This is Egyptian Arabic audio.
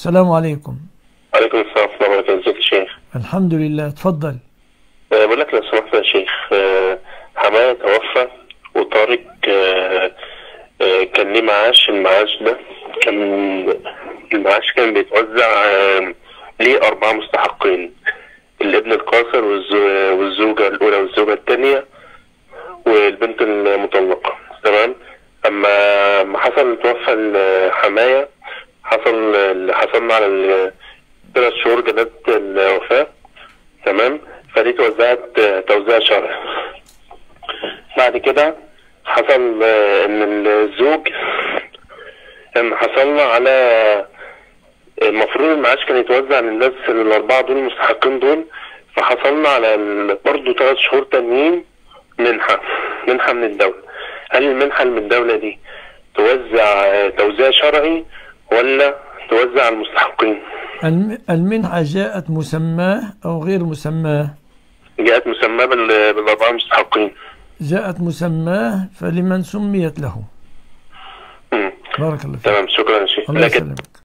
السلام عليكم عليكم السلام ورحمة الله وبركاته ازيك يا شيخ الحمد لله تفضل أه بقول لك لو سمحت يا شيخ أه حماية توفى وطارق أه أه كان ليه معاش المعاش ده كان المعاش كان بيتوزع أه ليه أربعة مستحقين الابن القاصر والزو- والزوجة الأولى والزوجة الثانية والبنت المطلقة تمام أما ما حصل توفى الحماية حصل اللي حصلنا على ال- ثلاث شهور جنازة الوفاة تمام فدي توزعت آه، توزيع شرعي بعد كده حصل آه، ان الزوج ان حصلنا على المفروض المعاش كان يتوزع للناس الاربعه دول المستحقين دول فحصلنا على ال- برضه ثلاث شهور تانيين منحه منحه من الدوله هل المنحه اللي من الدوله دي توزع آه، توزيع شرعي ولا توزع على المستحقين الم- المنحة جاءت مسماه أو غير مسماه جاءت مسماه بال- بالاربعه المستحقين جاءت مسماه فلمن سميت له مم. بارك الله فيك تمام شكرا يا شيخ الله لكن يسلمك